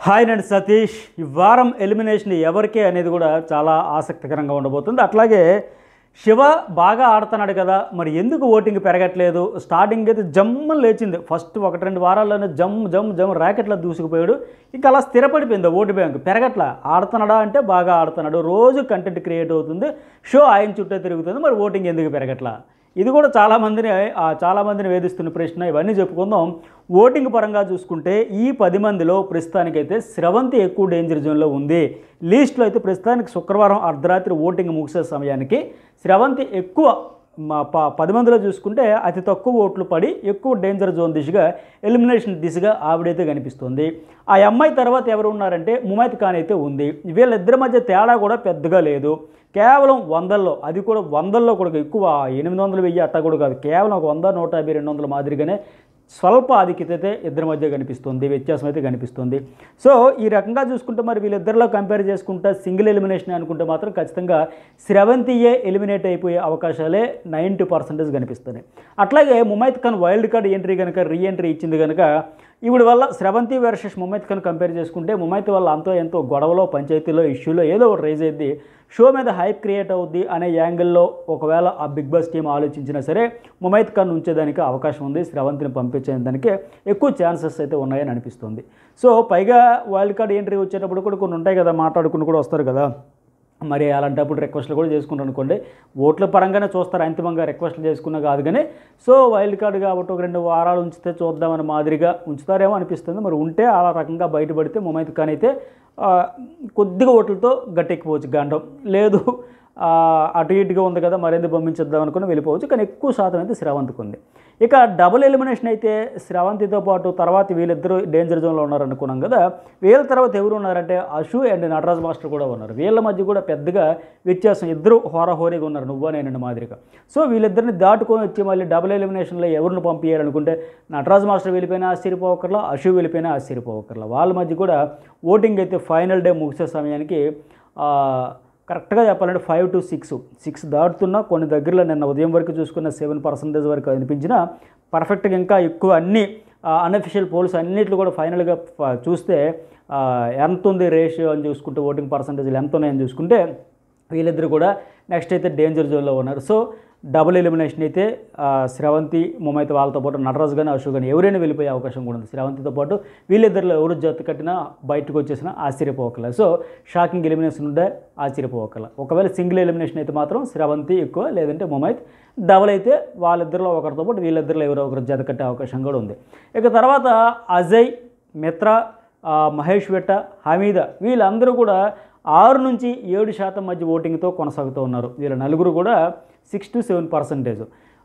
hi నేను సతీష్ ఈ వారం ఎలిమినేషన్ ఎవరికే అనేది కూడా చాలా ఆసక్తికరంగా ఉండబోతుంది అట్లాగే శివ బాగా ఆడుతున్నాడు కదా మరి ఎందుకు ఓటింగ్ పెరగట్లేదు స్టార్టింగ్ అయితే జమ్మని లేచింది ఫస్ట్ ఒకటి రెండు వారాల్లోనే జమ్ జమ్ జమ్ ర్యాకెట్లో దూసుకుపోయాడు ఇంకా అలా స్థిరపడిపోయింది ఓటు బ్యాంక్ పెరగట్లా ఆడుతున్నాడా అంటే బాగా ఆడుతున్నాడు రోజు కంటెంట్ క్రియేట్ అవుతుంది షో ఆయన చుట్టే తిరుగుతుంది మరి ఓటింగ్ ఎందుకు పెరగట్లా ఇది కూడా చాలామందిని ఆ, చాలామందిని వేధిస్తున్న ప్రశ్న ఇవన్నీ చెప్పుకుందాం ఓటింగ్ పరంగా చూసుకుంటే ఈ పది మందిలో ప్రస్తుతానికైతే స్రవంతి ఎక్కువ డేంజర్ జోన్లో ఉంది లీస్ట్లో అయితే ప్రస్తుతానికి శుక్రవారం అర్ధరాత్రి ఓటింగ్ ముగిసే సమయానికి స్రవంతి ఎక్కువ మా ప పది మందిలో చూసుకుంటే అతి తక్కువ ఓట్లు పడి ఎక్కువ డేంజర్ జోన్ దిశగా ఎలిమినేషన్ దిశగా ఆవిడైతే కనిపిస్తుంది ఆ అమ్మాయి తర్వాత ఎవరు ఉన్నారంటే ముమైత్ ఖాన్ అయితే ఉంది వీళ్ళిద్దరి మధ్య తేడా కూడా పెద్దగా లేదు కేవలం వందల్లో అది కూడా వందల్లో కూడా ఎక్కువ ఎనిమిది వందలు వెయ్యి అట్టా కూడా కాదు కేవలం ఒక వంద నూట యాభై రెండు వందల మాదిరిగానే స్వల్ప ఆధిక్యత అయితే ఇద్దరి మధ్య కనిపిస్తుంది వ్యత్యాసం అయితే కనిపిస్తుంది సో ఈ రకంగా చూసుకుంటే మరి వీళ్ళిద్దరిలో కంపేర్ చేసుకుంటే సింగిల్ ఎలిమినేషన్ అనుకుంటే మాత్రం ఖచ్చితంగా స్రవంతియే ఎలిమినేట్ అయిపోయే అవకాశాలే నైంటీ పర్సెంటేజ్ కనిపిస్తున్నాయి అట్లాగే Mumaith Khan wild card entry కనుక రీ ఎంట్రీ ఇచ్చింది కనుక ఈవిడ వల్ల స్రవంతి వర్సెస్ ముమైత్ ఖాన్ కంపేర్ చేసుకుంటే ముమైత్ వల్ల అంతో ఎంతో గొడవలో పంచాయతీలో ఇష్యూలో ఏదో ఒకటి రైజ్ అయ్యింది షో మీద హైప్ క్రియేట్ అవుద్ది అనే యాంగిల్లో ఒకవేళ ఆ బిగ్ బాస్ టీం ఆలోచించినా సరే ముమైత్ ఖాన్ ఉంచేదానికి అవకాశం ఉంది స్రవంతిని పంపించేదానికి ఎక్కువ ఛాన్సెస్ అయితే ఉన్నాయని అనిపిస్తుంది సో పైగా వైల్డ్ కార్డ్ ఎంట్రీ వచ్చేటప్పుడు కూడా కొన్ని ఉంటాయి కదా మాట్లాడుకుని కూడా వస్తారు కదా మరి అలాంటప్పుడు రిక్వెస్ట్లు కూడా చేసుకుంటారు అనుకోండి ఓట్ల పరంగానే చూస్తారు అంతిమంగా రిక్వెస్ట్లు చేసుకున్నా కాదు కానీ సో వైల్డ్ కార్డు కాబట్టి ఒక రెండు వారాలు ఉంచితే చూద్దామని మాదిరిగా ఉంచుతారేమో అనిపిస్తుంది మరి ఉంటే అలా రకంగా బయటపడితే ముమైత్ ఖాన్ అయితే ఆ, కొద్దిగా ఓట్లతో గట్టెక్కిపోవచ్చు గండం లేదు ఆ, అటు ఇటుగా ఉంది కదా మరింత పంపించేద్దాం అనుకుని వెళ్ళిపోవచ్చు కానీ ఎక్కువ శాతం అయితే శ్రవంతికి ఉంది ఇక డబుల్ ఎలిమినేషన్ అయితే శ్రవంతితో పాటు తర్వాత వీళ్ళిద్దరూ డేంజర్ జోన్లో ఉన్నారు అనుకున్నాం కదా వీళ్ళ తర్వాత ఎవరు ఉన్నారంటే అశు అండ్ నటరాజ్ మాస్టర్ కూడా ఉన్నారు వీళ్ళ మధ్య కూడా పెద్దగా వ్యత్యాసం ఇద్దరు హోరాహోరీగా ఉన్నారు నువ్వు నేను మాదిరిగా సో వీళ్ళిద్దరిని దాటుకొని వచ్చి మళ్ళీ డబుల్ ఎలిమినేషన్లో ఎవరిని పంపించాలనుకుంటే నటరాజ్ మాస్టర్ వెళ్ళిపోయినా ఆశ్చర్యపోకర్లా అశు వెళ్ళిపోయినా ఆశ్చర్యపోకర్లా వాళ్ళ మధ్య కూడా ఓటింగ్ అయితే ఫైనల్ డే ముగిసే సమయానికి ఆ, కరెక్ట్గా చెప్పాలంటే ఫైవ్ టు సిక్స్ సిక్స్ దాటుతున్నా కొన్ని దగ్గరలో నిన్న ఉదయం వరకు చూసుకున్న సెవెన్ పర్సెంటేజ్ వరకు అనిపించిన పర్ఫెక్ట్గా ఇంకా ఎక్కువ అన్ని అన్అఫిషియల్ పోల్స్ అన్నిట్లు కూడా ఫైనల్గా ఫ- చూస్తే ఆ, ఎంత ఉంది రేషియో అని చూసుకుంటే ఓటింగ్ పర్సంటేజ్లు ఎంత ఉన్నాయని చూసుకుంటే వీళ్ళిద్దరు కూడా నెక్స్ట్ అయితే డేంజర్ జోన్లో ఉన్నారు సో డబుల్ ఎలిమినేషన్ అయితే ఆ, స్రవంతి ముమైతే వాళ్ళతో పాటు నటరాజు కానీ అశోక్ కానీ ఎవరైనా వెళ్ళిపోయే అవకాశం కూడా ఉంది స్రవంతితో పాటు వీళ్ళిద్దరిలో ఎవరు జత కట్టినా బయటకు వచ్చేసినా ఆశ్చర్యపోకల సో షాకింగ్ ఎలిమినేషన్ ఉండే ఆశ్చర్యపోకల ఒకవేళ సింగిల్ ఎలిమినేషన్ అయితే మాత్రం స్రవంతి ఎక్కువ లేదంటే ముమైత్ డబల్ అయితే వాళ్ళిద్దరిలో ఒకరితో పాటు వీళ్ళిద్దరిలో ఎవరో ఒకరు జత కట్టే అవకాశం కూడా ఉంది ఇక తర్వాత అజయ్ మిత్ర ఆ, మహేష్ వెట్ట హమీద వీళ్ళందరూ కూడా ఆరు నుంచి ఏడు శాతం మధ్య ఓటింగ్తో కొనసాగుతూ ఉన్నారు వీళ్ళ నలుగురు కూడా సిక్స్ టు సెవెన్ పర్సెంటేజ్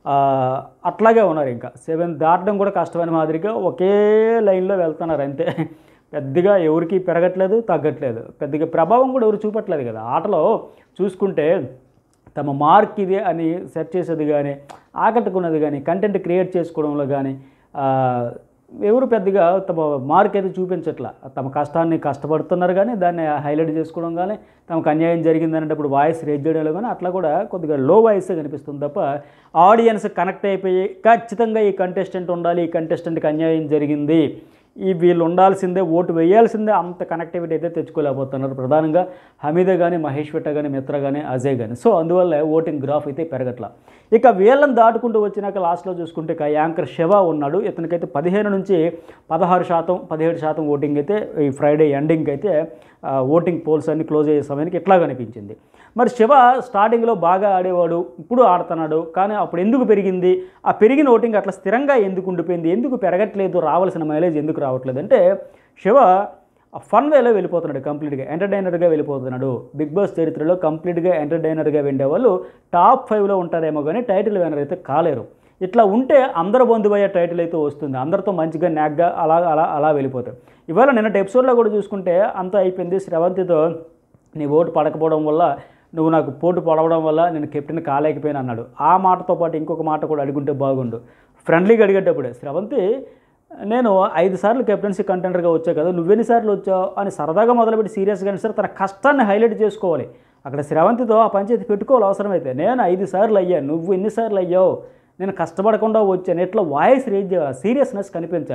అట్లాగే ఉన్నారు ఇంకా సెవెన్ దాటడం కూడా కష్టమైన మాదిరిగా ఒకే లైన్లో వెళ్తున్నారు అంతే పెద్దగా ఎవరికి పెరగట్లేదు తగ్గట్లేదు పెద్దగా ప్రభావం కూడా ఎవరు చూపట్లేదు కదా ఆటలో చూసుకుంటే తమ మార్క్ ఇది అని సెట్ చేసేది కానీ ఆకట్టుకున్నది కానీ కంటెంట్ క్రియేట్ చేసుకోవడంలో కానీ ఆ, ఎవరు పెద్దగా తమ మార్క్ అయితే చూపించట్ల తమ కష్టాన్ని కష్టపడుతున్నారు కానీ దాన్ని హైలైట్ చేసుకోవడం కానీ తమకు అన్యాయం జరిగింది అనేటప్పుడు వాయిస్ రేజ్ చేయడంలో కానీ అట్లా కూడా కొద్దిగా లో వాయిస్ కనిపిస్తుంది తప్ప ఆడియన్స్ కనెక్ట్ అయిపోయి ఖచ్చితంగా ఈ కంటెస్టెంట్ ఉండాలి ఈ కంటెస్టెంట్కి అన్యాయం జరిగింది ఈ వీళ్ళు ఉండాల్సిందే ఓటు వేయాల్సిందే అంత కనెక్టివిటీ అయితే తెచ్చుకోలేకపోతున్నారు ప్రధానంగా హమీద కానీ మహేష్ వెట్ట కానీ మిత్ర కానీ అజయ్ కానీ సో అందువల్ల ఓటింగ్ గ్రాఫ్ అయితే పెరగట్ల ఇక వీళ్ళని దాటుకుంటూ వచ్చినాక లాస్ట్లో చూసుకుంటే ఇక యాంకర్ శివ ఉన్నాడు ఇతనికైతే పదిహేను నుంచి పదహారు శాతం పదిహేడు శాతం ఓటింగ్ అయితే ఈ ఫ్రైడే ఎండింగ్ అయితే ఆ, ఓటింగ్ పోల్స్ అన్ని క్లోజ్ అయ్యే సమయానికి ఇట్లా కనిపించింది మరి శివ స్టార్టింగ్లో బాగా ఆడేవాడు ఇప్పుడు ఆడుతున్నాడు కానీ అప్పుడు ఎందుకు పెరిగింది ఆ పెరిగిన ఓటింగ్ అట్లా స్థిరంగా ఎందుకు ఉండిపోయింది ఎందుకు పెరగట్లేదు రావాల్సిన మైలేజ్ ఎందుకు రావట్లేదు అంటే శివ ఫన్ వేలో వెళ్ళిపోతున్నాడు కంప్లీట్గా ఎంటర్టైనర్గా వెళ్ళిపోతున్నాడు బిగ్ బాస్ చరిత్రలో కంప్లీట్గా ఎంటర్టైనర్గా వెండే వాళ్ళు టాప్ ఫైవ్లో ఉంటారేమో కానీ టైటిల్ వినర్ అయితే కాలేరు ఇట్లా ఉంటే అందరు బంధువయ్యే టైటిల్ అయితే వస్తుంది అందరితో మంచిగా నాగ్గా అలా అలా అలా వెళ్ళిపోతాయి ఇవాళ నిన్నటి ఎపిసోడ్లో కూడా చూసుకుంటే అంతా అయిపోయింది శ్రవంతితో నీ ఓటు పడకపోవడం వల్ల నువ్వు నాకు పోటు పడవడం వల్ల నేను కెప్టెన్ కాలేకపోయాను అన్నాడు ఆ మాటతో పాటు ఇంకొక మాట కూడా అడుగుంటే బాగుండు ఫ్రెండ్లీగా అడిగేటప్పుడే శ్రవంతి నేను ఐదు సార్లు కెప్టెన్సీ కంటెండర్గా వచ్చా కదా నువ్వెన్నిసార్లు వచ్చావు అని సరదాగా మొదలుపెట్టి సీరియస్గా సరే తన కష్టాన్ని హైలైట్ చేసుకోవాలి అక్కడ శ్రవంతితో ఆ పంచాయతీ పెట్టుకోవాలి అవసరమైతే నేను ఐదు సార్లు అయ్యాను నువ్వు ఎన్నిసార్లు అయ్యావు నేను కష్టపడకుండా వచ్చాను ఇట్లా వాయిస్ రేజ్ సీరియస్నెస్ కనిపించాలి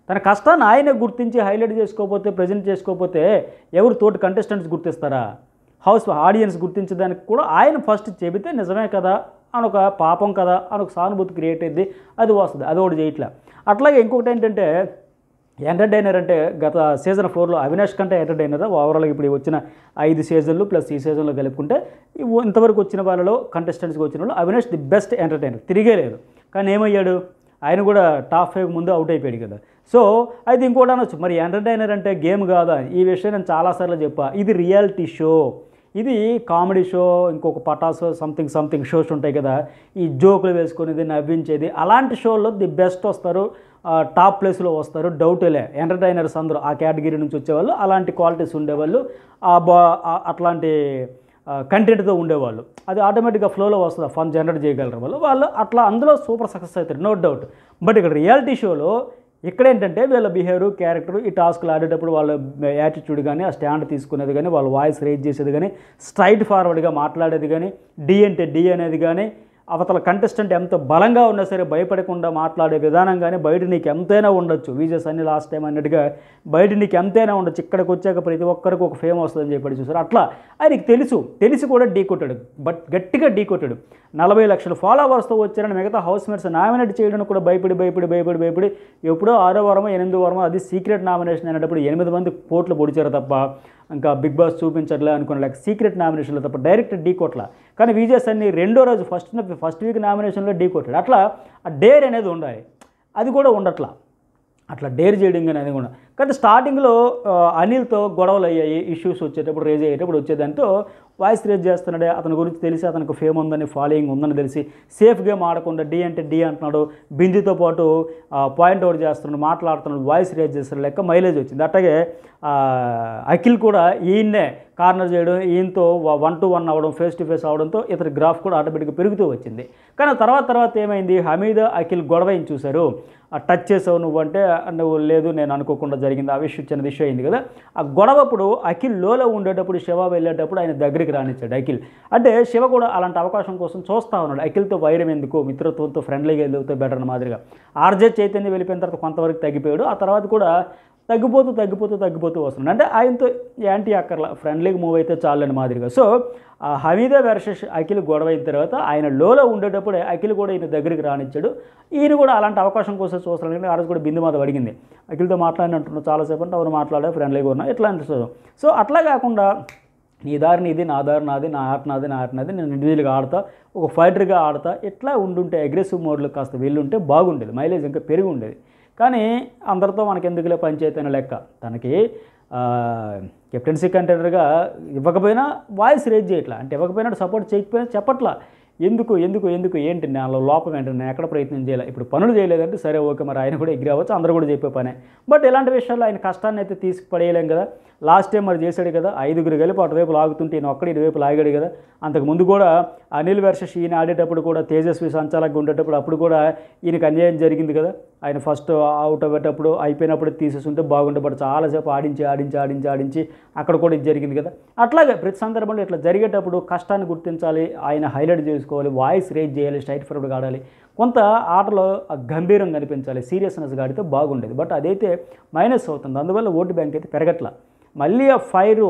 తన కష్టాన్ని ఆయనే గుర్తించి హైలైట్ చేసుకోకపోతే ప్రజెంట్ చేసుకోకపోతే ఎవరు తోటి కంటెస్టెంట్స్ గుర్తిస్తారా హౌస్ ఆడియన్స్ గుర్తించడానికి కూడా ఆయన ఫస్ట్ చెబితే నిజమే కదా అని ఒక పాపం కదా అని ఒక సానుభూతి క్రియేట్ అయింది అది వస్తుంది అది ఒకటి చేయట్లే అట్లాగే ఇంకొకటి ఏంటంటే ఎంటర్టైనర్ అంటే గత సీజన్ ఫోర్లో అవినాష్ కంటే ఎంటర్టైనర్ ఓవరాల్గా ఇప్పుడు ఈ వచ్చిన ఐదు సీజన్లు ప్లస్ ఈ సీజన్లో కలుపుకుంటే ఈ ఇంతవరకు వచ్చిన వాళ్ళలో కంటెస్టెంట్స్కి వచ్చిన వాళ్ళు అవినాష్ ది బెస్ట్ ఎంటర్టైనర్ తిరిగే లేదు కానీ ఏమయ్యాడు ఆయన కూడా టాప్ ఫైవ్ ముందు అవుట్ అయిపోయాడు కదా సో అయితే ఇంకోటి అనొచ్చు మరి ఎంటర్టైనర్ అంటే గేమ్ కాదా ఈ విషయం నేను చాలాసార్లు చెప్పా ఇది రియాలిటీ షో ఇది కామెడీ షో ఇంకొక పటాసు సంథింగ్ సంథింగ్ షోస్ ఉంటాయి కదా ఈ జోకులు వేసుకునేది నవ్వించేది అలాంటి షోల్లో ది బెస్ట్ వస్తారు ఆ, టాప్ ప్లేస్లో వస్తారు డౌటేలే ఎంటర్టైనర్స్ అందరూ ఆ కేటగిరీ నుంచి వచ్చేవాళ్ళు అలాంటి క్వాలిటీస్ ఉండేవాళ్ళు ఆ బా ఆ- అట్లాంటి కంటెంట్తో ఉండేవాళ్ళు అది ఆటోమేటిక్గా ఫ్లోలో వస్తుంది ఫన్ జనరేట్ చేయగలరు వాళ్ళు వాళ్ళు అట్లా అందులో సూపర్ సక్సెస్ అవుతారు నో డౌట్ బట్ ఇక్కడ రియాలిటీ షోలో ఇక్కడ ఏంటంటే వీళ్ళ బిహేవియర్ క్యారెక్టర్ ఈ టాస్క్లు ఆడేటప్పుడు వాళ్ళ యాటిట్యూడ్ కానీ ఆ స్టాండ్ తీసుకునేది కానీ వాళ్ళ వాయిస్ రేజ్ చేసేది కానీ స్ట్రైట్ ఫార్వర్డ్గా మాట్లాడేది కానీ డి అంటే డి అనేది కానీ అవతల కంటెస్టెంట్ ఎంత బలంగా ఉన్నా సరే భయపడకుండా మాట్లాడే విధానం కానీ బయట నీకు ఎంతైనా ఉండొచ్చు విజయస్ అన్ని లాస్ట్ టైం అన్నట్టుగా బయట నీకు ఎంతైనా ఉండొచ్చు ఇక్కడికి వచ్చాక ప్రతి ఒక్కరికి ఒక ఫేమ్ వస్తుందని చెప్పి చూసారు అట్లా ఆయనకి తెలుసు తెలిసి కూడా ఢీ కొట్టాడు బట్ గట్టిగా ఢీ కొట్టాడు నలభై లక్షల ఫాలోవర్స్తో వచ్చారని మిగతా హౌస్ మేట్స్ నామినేట్ చేయడానికి కూడా భయపడి భయపడి భయపడి భయపడి ఎప్పుడో ఆరో వారమో ఎనిమిదో వారమో అది సీక్రెట్ నామినేషన్ అనేటప్పుడు ఎనిమిది మంది పోట్లు పొడిచారు తప్ప ఇంకా బిగ్ బాస్ చూపించట్లే అనుకున్న లేక సీక్రెట్ నామినేషన్లో తప్ప డైరెక్ట్ ఢీ కొట్ల కానీ విజయ్ సన్ని రెండో రోజు ఫస్ట్ ఫస్ట్ వీక్ నామినేషన్లో ఢీ కొట్టాడు అట్లా ఆ డేర్ అనేది ఉండాలి అది కూడా ఉండట్లా అట్లా డేర్ చేయడం కానీ అది కూడా కానీ స్టార్టింగ్లో ఆ, అనిల్తో గొడవలు అయ్యాయి ఇష్యూస్ వచ్చేటప్పుడు రేజ్ అయ్యేటప్పుడు వచ్చేదాంతో వాయిస్ రేజ్ చేస్తున్నాడే అతని గురించి తెలిసి అతనికి ఫేమ్ ఉందని ఫాలోయింగ్ ఉందని తెలిసి సేఫ్ గేమ్ ఆడకుండా డి అంటే డి అంటున్నాడు బిందుతో పాటు పాయింట్ అవుట్ చేస్తున్నాడు మాట్లాడుతున్నాడు వాయిస్ రేజ్ చేస్తున్నాడు లెక్క మైలేజ్ వచ్చింది అట్లాగే ఆ, అఖిల్ కూడా ఈయన్నే కార్నర్ చేయడం ఈయనతో వన్ టు వన్ అవ్వడం ఫేస్ టు ఫేస్ అవడంతో ఇతని గ్రాఫ్ కూడా ఆటోమేటిక్గా పెరుగుతూ వచ్చింది కానీ తర్వాత తర్వాత ఏమైంది హమీద్ అఖిల్ గొడవ ఏం చూశారు ఆ టచ్ చేసావు నువ్వు అంటే నువ్వు లేదు నేను అనుకోకుండా జరిగింది ఆ విషయం చిన్నది ఇష్యూ అయింది కదా ఆ గొడవప్పుడు అఖిల్ లోలో ఉండేటప్పుడు శివ వెళ్ళేటప్పుడు ఆయన దగ్గరికి రానిచ్చాడు అఖిల్ అంటే శివ కూడా అలాంటి అవకాశం కోసం చూస్తా ఉన్నాడు అఖిల్తో వైరం ఎందుకు మిత్రత్వంతో ఫ్రెండ్లీగా వెళ్తే బెటర్ అన్న మాదిరిగా ఆర్జే చైతన్య వెళ్ళిపోయిన తర్వాత కొంతవరకు తగ్గిపోయాడు ఆ తర్వాత కూడా తగ్గిపోతూ తగ్గిపోతూ తగ్గిపోతూ వస్తున్నాడు అంటే ఆయనతో యాంటీ అక్కర్లా ఫ్రెండ్లీగా మూవ్ అయితే చాలని మాదిరిగా సో ఆ హమీదా వెర్సెస్ అఖిల్ గొడవ అయిన తర్వాత ఆయన లోలో ఉండేటప్పుడే అఖిల్ కూడా ఈయన దగ్గరికి రానిచ్చాడు ఈయన కూడా అలాంటి అవకాశం కోసం చూస్తున్నాడు కానీ ఆ రోజు కూడా బిందు మాత అడిగింది అఖిల్తో మాట్లాడినట్టున్నా చాలాసేపు అంటే అవును మాట్లాడా ఫ్రెండ్లీగా ఉన్నా ఇట్లా అనిపిస్తుంది సో అట్లా కాకుండా నీ దారి నీది నా దారి నాది నా ఆట నాది నా ఆట నాది నేను ఇండివిజువల్గా ఆడతా ఒక ఫైటర్గా ఆడతా ఇట్లా ఉండుంటే అగ్రెసివ్ మోడ్లో కాస్త వెళ్ళుంటే బాగుండేది మైలేజ్ ఇంకా పెరిగి ఉండేది కానీ అందరితో మనకి ఎందుకులే పంచాయతీ అనే లెక్క తనకి ఆ, కెప్టెన్సీ కంటెండర్గా ఇవ్వకపోయినా వాయిస్ రేజ్ చేయట్లా అంటే ఇవ్వకపోయినా సపోర్ట్ చేయకపోయినా చెప్పట్లా ఎందుకు ఎందుకు ఎందుకు ఏంటి నాలో లోపం ఏంటి నేను ఎక్కడ ప్రయత్నం చేయాలి ఇప్పుడు పనులు చేయలేదంటే సరే ఓకే మరి ఆయన కూడా ఎగ్రి అవ్వచ్చు అందరూ కూడా చెప్పే పనే బట్ ఇలాంటి విషయాల్లో ఆయన కష్టాన్ని అయితే తీసి పడేయలేం కదా లాస్ట్ టైం మరి చేశాడు కదా ఐదుగురు కలిపి అటువైపు లాగుతుంటే ఈయన ఒక్కడి ఇటువైపు లాగాడు కదా అంతకు ముందు కూడా అనిల్ వర్సెస్ ఈయన ఆడేటప్పుడు కూడా తేజస్వి సంచాలకుగా ఉండేటప్పుడు అప్పుడు కూడా ఈయనకు అన్యాయం జరిగింది కదా ఆయన ఫస్ట్ అవుట్ అయ్యేటప్పుడు అయిపోయినప్పుడు తీసేస్తుంటే బాగుండే బట్ చాలాసేపు ఆడించి ఆడించి ఆడించి ఆడించి అక్కడ కూడా ఇది జరిగింది కదా అట్లాగే ప్రతి సందర్భంలో ఇట్లా జరిగేటప్పుడు కష్టాన్ని గుర్తించాలి ఆయన హైలైట్ చేసుకోవాలి వాయిస్ రేజ్ చేయాలి స్ట్రైట్ ఫార్వర్డ్గా ఆడాలి కొంత ఆటలో ఆ గంభీరం కనిపించాలి సీరియస్నెస్గా ఆడితే బాగుండేది బట్ అదైతే మైనస్ అవుతుంది అందువల్ల ఓటు బ్యాంక్ అయితే పెరగట్లా మళ్ళీ ఆ ఫైర్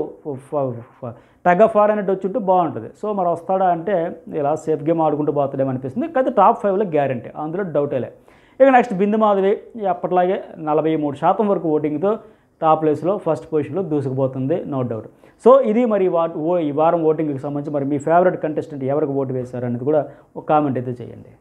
టగ్ ఆఫ్ ఫార్ అనేది వచ్చుంటే బాగుంటుంది సో మరి వస్తాడా అంటే ఇలా సేఫ్ గేమ్ ఆడుకుంటూ పోతాడేమో అనిపిస్తుంది కానీ టాప్ ఫైవ్లో గ్యారంటీ అందులో డౌటేలే ఇక నెక్స్ట్ బిందు మాధవి అప్పట్లాగే నలభై మూడు శాతం వరకు ఓటింగ్తో టాప్ ప్లేస్లో ఫస్ట్ పొజిషన్లో దూసుకుపోతుంది నో డౌట్ సో ఇది మరి వా ఓ ఈ వారం ఓటింగ్కి సంబంధించి మరి మీ ఫేవరెట్ కంటెస్టెంట్ ఎవరికి ఓటు వేశారు అనేది కూడా ఒక కామెంట్ అయితే చేయండి